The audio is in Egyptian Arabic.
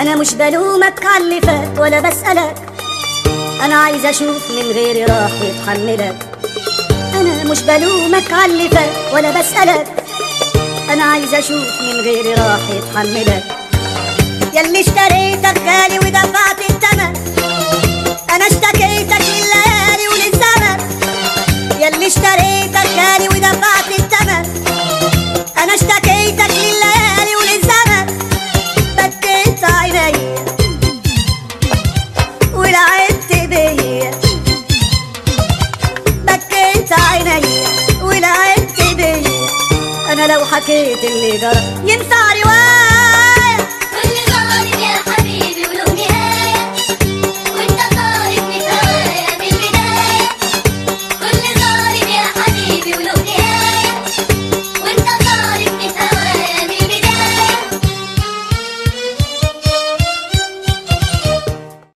انا مش بلومك على اللي فات ولا بسألك انا عايز اشوف من غيري راح يتحملك انا مش بلومك على اللي فات ولا بسألك انا عايز اشوف من غيري راح يتحملك ياللي اشتريتك غالي ودفعت الثمن انا اشتكيتك لليالي وللزمن ياللي اشتريتك غالي ودفعت الثمن انا اشتكيتك لليالي وللزمن بديت عيني ولعبت بيا بكيت عيني ولعبت بيا انا لو حكيت اللي جرى ينفع رواية